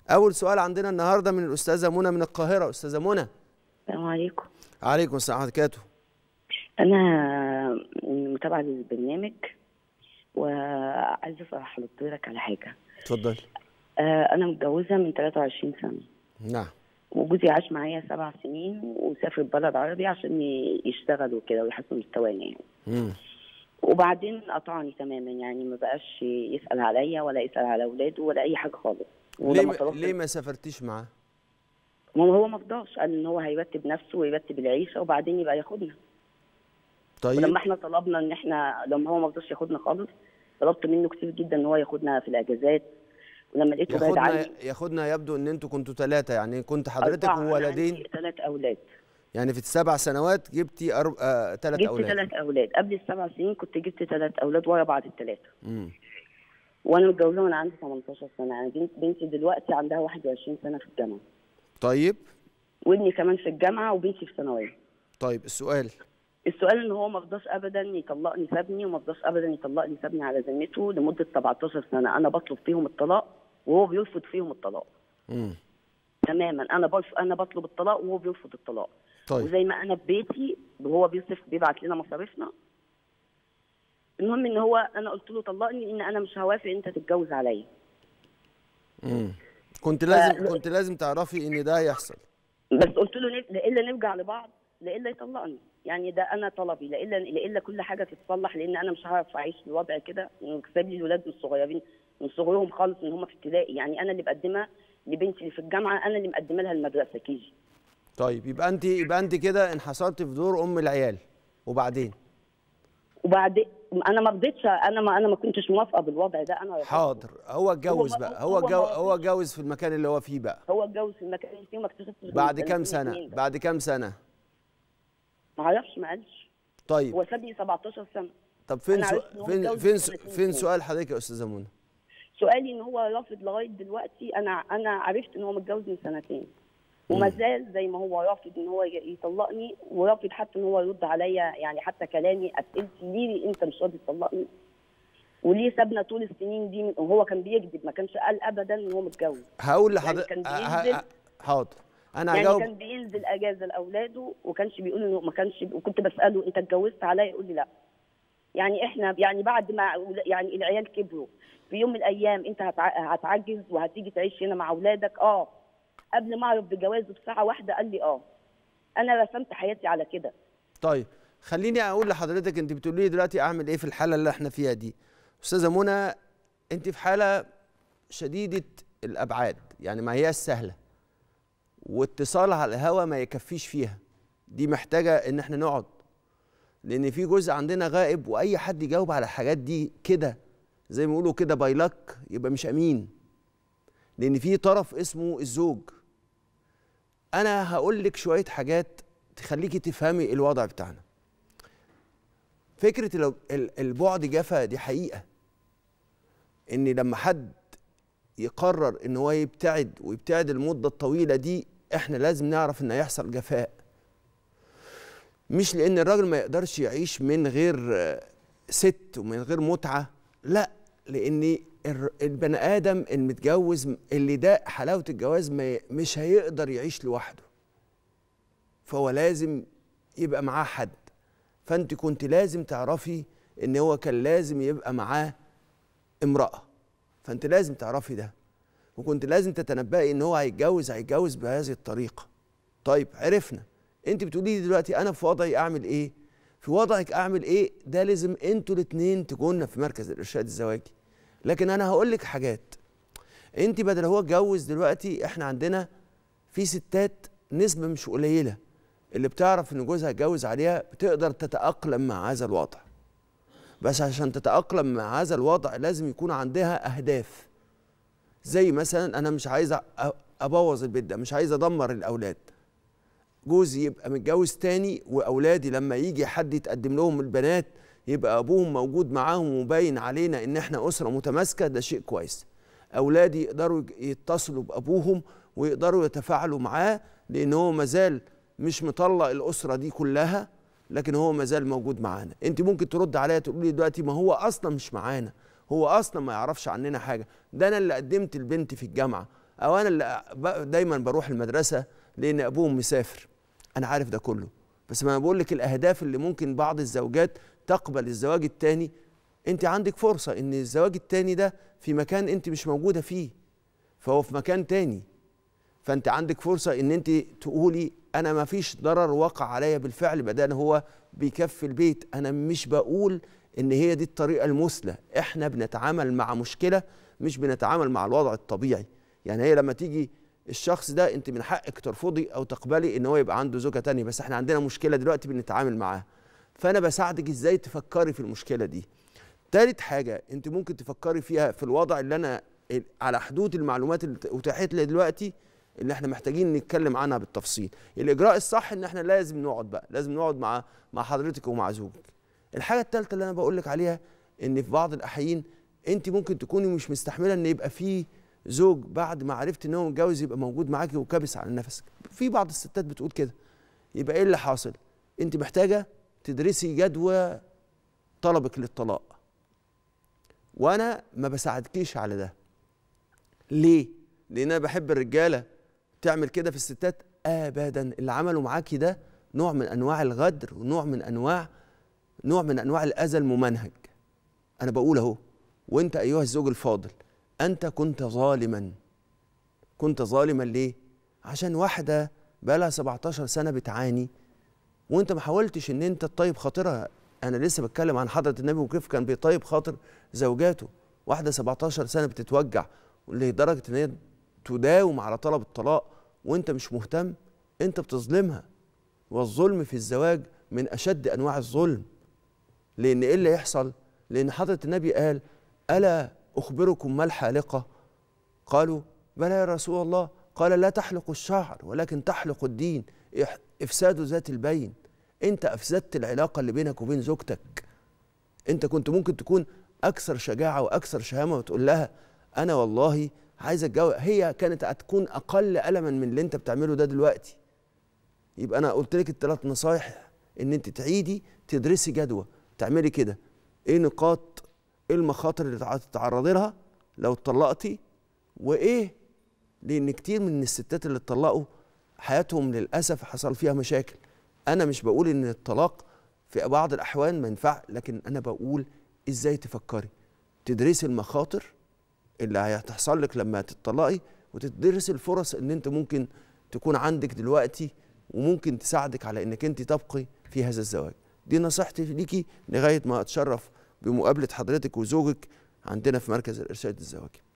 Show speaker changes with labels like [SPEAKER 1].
[SPEAKER 1] اول سؤال عندنا النهارده من الاستاذه منى من القاهره استاذه منى
[SPEAKER 2] السلام عليكم
[SPEAKER 1] عليكم السلام ورحمه الله وبركاته
[SPEAKER 2] انا متابعه للبرنامج وعايزه اسال حضرتك على حاجه
[SPEAKER 1] اتفضلي
[SPEAKER 2] آه، انا متجوزه من 23 سنه
[SPEAKER 1] نعم
[SPEAKER 2] وجوزي عاش معايا سبع سنين وسافر بلد عربي عشان ي- يشتغل وكده ويحسن مستوانا يعني
[SPEAKER 1] مم.
[SPEAKER 2] وبعدين قطعني تماما يعني ما بقاش يسال عليا ولا يسال على اولاده ولا اي حاجه خالص
[SPEAKER 1] ليه
[SPEAKER 2] ولما
[SPEAKER 1] ما
[SPEAKER 2] طلبت
[SPEAKER 1] ليه ما سافرتيش معاه
[SPEAKER 2] ما هو ما فضاش قال ان هو هيرتب نفسه ويرتب العيشه وبعدين يبقى ياخدنا
[SPEAKER 1] طيب
[SPEAKER 2] ولما احنا طلبنا ان احنا لما هو ما رضاش ياخدنا خالص طلبت منه كتير جدا ان هو ياخدنا في الاجازات ولما لقيته بعيد
[SPEAKER 1] ياخدنا
[SPEAKER 2] عني
[SPEAKER 1] ياخدنا يبدو ان انتوا كنتوا ثلاثه يعني كنت حضرتك
[SPEAKER 2] أربعة، أنا
[SPEAKER 1] وولدين
[SPEAKER 2] عندي ثلاث اولاد
[SPEAKER 1] يعني في السبع سنوات جبتي أرب... آه... ثلاث
[SPEAKER 2] جبت
[SPEAKER 1] اولاد
[SPEAKER 2] ثلاث اولاد قبل السبع سنين كنت جبت ثلاث اولاد ورا بعض الثلاثه
[SPEAKER 1] مم.
[SPEAKER 2] وانا متجوزه وانا عندي 18 سنه انا بنت بنتي دلوقتي عندها 21 سنه في الجامعه
[SPEAKER 1] طيب
[SPEAKER 2] وابني كمان في الجامعه وبنتي في ثانويه
[SPEAKER 1] طيب السؤال
[SPEAKER 2] السؤال ان هو ما رضاش ابدا يطلقني سابني وما رضاش ابدا يطلقني سابني على ذمته لمده 17 سنه انا بطلب فيهم الطلاق وهو بيرفض فيهم الطلاق
[SPEAKER 1] مم.
[SPEAKER 2] تماما انا برف... انا بطلب الطلاق وهو بيرفض الطلاق
[SPEAKER 1] طيب
[SPEAKER 2] وزي ما انا في بيتي وهو بيصرف بيبعت لنا مصاريفنا المهم ان هو انا قلت له طلقني ان انا مش هوافق انت تتجوز عليا
[SPEAKER 1] مم. كنت لازم
[SPEAKER 2] ف-
[SPEAKER 1] كنت لازم تعرفي ان ده هيحصل
[SPEAKER 2] بس قلت له نر- لا الا نرجع لبعض لا الا يطلقني يعني ده انا طلبي لا الا لا الا كل حاجه تتصلح لان انا مش هعرف اعيش في الوضع كده سايب لي الولاد الصغيرين من صغرهم خالص من هم في ابتدائي يعني انا اللي بقدمها لبنتي اللي في الجامعه انا اللي مقدمه لها المدرسه كيجي
[SPEAKER 1] طيب يبقى انت يبقى انت كده انحصرت في دور ام العيال وبعدين
[SPEAKER 2] وبعدين انا ما رضيتش انا ما انا ما كنتش موافقه بالوضع ده انا
[SPEAKER 1] حاضر هو اتجوز
[SPEAKER 2] ما-
[SPEAKER 1] بقى
[SPEAKER 2] هو
[SPEAKER 1] هو
[SPEAKER 2] ما
[SPEAKER 1] جو
[SPEAKER 2] رضيش.
[SPEAKER 1] هو اتجوز في المكان اللي هو فيه بقى
[SPEAKER 2] هو اتجوز في المكان اللي فيه وما اكتشفتش غير
[SPEAKER 1] بعد
[SPEAKER 2] من
[SPEAKER 1] كام
[SPEAKER 2] سنتين
[SPEAKER 1] سنه
[SPEAKER 2] اتنين.
[SPEAKER 1] بعد كام سنه
[SPEAKER 2] ما اعرفش ما قالش
[SPEAKER 1] طيب
[SPEAKER 2] هو ساب لي 17 سنه
[SPEAKER 1] طب فين
[SPEAKER 2] أنا
[SPEAKER 1] سو...
[SPEAKER 2] عرفت إن هو
[SPEAKER 1] فين
[SPEAKER 2] متجوز
[SPEAKER 1] فين
[SPEAKER 2] من
[SPEAKER 1] سو...
[SPEAKER 2] سنتين
[SPEAKER 1] فين
[SPEAKER 2] اتنين.
[SPEAKER 1] سؤال حضرتك يا استاذه منى
[SPEAKER 2] سؤالي ان هو رافض لغايه دلوقتي انا انا عرفت ان هو متجوز من سنتين وما زال زي ما هو رافض ان هو ي- يطلقني ورافض حتى ان هو يرد عليا يعني حتى كلامي اسئلتي ليه انت مش راضي تطلقني وليه سابنا طول السنين دي وهو كان بيكذب ما كانش قال ابدا ان هو متجوز
[SPEAKER 1] هقول
[SPEAKER 2] يعني
[SPEAKER 1] لحضرتك
[SPEAKER 2] كان
[SPEAKER 1] ه- ه-
[SPEAKER 2] بينزل-
[SPEAKER 1] حاضر انا
[SPEAKER 2] يعني
[SPEAKER 1] هجاوب
[SPEAKER 2] كان بينزل اجازه لاولاده وكانش بيقول انه ما كانش وكنت بساله انت اتجوزت عليا يقول لي لا يعني احنا يعني بعد ما يعني العيال كبروا في يوم من الايام انت هتع- هتعجز وهتيجي تعيش هنا مع اولادك اه قبل ما اعرف بجوازه بساعه واحده قال لي اه انا رسمت حياتي على كده
[SPEAKER 1] طيب خليني اقول لحضرتك انت بتقولي لي دلوقتي اعمل ايه في الحاله اللي احنا فيها دي استاذه منى انت في حاله شديده الابعاد يعني ما هي سهله واتصال على الهوا ما يكفيش فيها دي محتاجه ان احنا نقعد لان في جزء عندنا غائب واي حد يجاوب على الحاجات دي كده زي ما بيقولوا كده بايلك يبقى مش امين لان في طرف اسمه الزوج انا هقول لك شويه حاجات تخليكي تفهمي الوضع بتاعنا فكره لو ال- البعد جفا دي حقيقه ان لما حد يقرر ان هو يبتعد ويبتعد المده الطويله دي احنا لازم نعرف ان هيحصل جفاء مش لان الراجل ما يقدرش يعيش من غير آه، ست ومن غير متعه لا لان الر- البني ادم المتجوز اللي ده حلاوه الجواز ما ي- مش هيقدر يعيش لوحده فهو لازم يبقى معاه حد فانت كنت لازم تعرفي ان هو كان لازم يبقى معاه امراه فانت لازم تعرفي ده وكنت لازم تتنبئي ان هو هيتجوز هيتجوز بهذه الطريقه طيب عرفنا انت بتقولي لي دلوقتي انا في وضعي اعمل ايه في وضعك اعمل ايه ده لازم انتوا الاثنين تكونوا في مركز الارشاد الزواجي لكن انا هقول لك حاجات انت بدل هو اتجوز دلوقتي احنا عندنا في ستات نسبه مش قليله اللي بتعرف ان جوزها اتجوز عليها بتقدر تتاقلم مع هذا الوضع بس عشان تتاقلم مع هذا الوضع لازم يكون عندها اهداف زي مثلا انا مش عايز أ- ابوظ البيت ده مش عايز ادمر الاولاد جوزي يبقى متجوز تاني واولادي لما يجي حد يتقدم لهم البنات يبقى ابوهم موجود معاهم وباين علينا ان احنا اسره متماسكه ده شيء كويس اولادي يقدروا يج- يتصلوا بابوهم ويقدروا يتفاعلوا معاه لان هو مازال مش مطلق الاسره دي كلها لكن هو مازال موجود معانا انت ممكن ترد عليا تقول لي دلوقتي ما هو اصلا مش معانا هو اصلا ما يعرفش عننا حاجه ده انا اللي قدمت البنت في الجامعه او انا اللي ب- دايما بروح المدرسه لان ابوهم مسافر انا عارف ده كله بس ما انا بقول لك الاهداف اللي ممكن بعض الزوجات تقبل الزواج التاني انت عندك فرصه ان الزواج التاني ده في مكان انت مش موجوده فيه فهو في مكان تاني فانت عندك فرصه ان انت تقولي انا ما فيش ضرر وقع عليا بالفعل بدل هو بيكفي البيت انا مش بقول ان هي دي الطريقه المثلى احنا بنتعامل مع مشكله مش بنتعامل مع الوضع الطبيعي يعني هي لما تيجي الشخص ده انت من حقك ترفضي او تقبلي ان هو يبقى عنده زوجه تانية بس احنا عندنا مشكله دلوقتي بنتعامل معاها فانا بساعدك ازاي تفكري في المشكله دي تالت حاجه انت ممكن تفكري فيها في الوضع اللي انا على حدود المعلومات اللي اتاحت لي دلوقتي اللي احنا محتاجين نتكلم عنها بالتفصيل الاجراء الصح ان احنا لازم نقعد بقى لازم نقعد مع مع حضرتك ومع زوجك الحاجه الثالثه اللي انا بقول لك عليها ان في بعض الاحيان انت ممكن تكوني مش مستحمله ان يبقى في زوج بعد ما عرفت ان هو متجوز يبقى موجود معاكي وكابس على نفسك في بعض الستات بتقول كده يبقى ايه اللي حاصل انت محتاجه تدرسي جدوى طلبك للطلاق وانا ما بساعدكيش على ده ليه لان انا بحب الرجاله تعمل كده في الستات ابدا اللي عملوا معاكي ده نوع من انواع الغدر ونوع من انواع نوع من انواع الاذى الممنهج انا بقول اهو وانت ايها الزوج الفاضل انت كنت ظالما كنت ظالما ليه عشان واحده بقالها 17 سنه بتعاني وانت ما حاولتش ان انت تطيب خاطرها انا لسه بتكلم عن حضره النبي وكيف كان بيطيب خاطر زوجاته واحده 17 سنه بتتوجع لدرجه ان هي تداوم على طلب الطلاق وانت مش مهتم انت بتظلمها والظلم في الزواج من اشد انواع الظلم لان ايه اللي يحصل لان حضره النبي قال الا اخبركم ما الحالقه قالوا بلى يا رسول الله قال لا تحلق الشعر ولكن تحلق الدين افساد ذات البين انت افسدت العلاقه اللي بينك وبين زوجتك انت كنت ممكن تكون اكثر شجاعه واكثر شهامه وتقول لها انا والله عايز اتجوز هي كانت هتكون اقل الما من اللي انت بتعمله ده دلوقتي يبقى انا قلت لك الثلاث نصايح ان انت تعيدي تدرسي جدوى تعملي كده ايه نقاط ايه المخاطر اللي هتتعرضي لها لو اتطلقتي وايه لان كتير من الستات اللي اتطلقوا حياتهم للاسف حصل فيها مشاكل انا مش بقول ان الطلاق في بعض الاحوال ما ينفع لكن انا بقول ازاي تفكري تدرسي المخاطر اللي هتحصل لك لما تتطلقي وتدرسي الفرص ان انت ممكن تكون عندك دلوقتي وممكن تساعدك على انك انت تبقي في هذا الزواج دي نصيحتي ليكي لغايه ما اتشرف بمقابله حضرتك وزوجك عندنا في مركز الارشاد الزواجي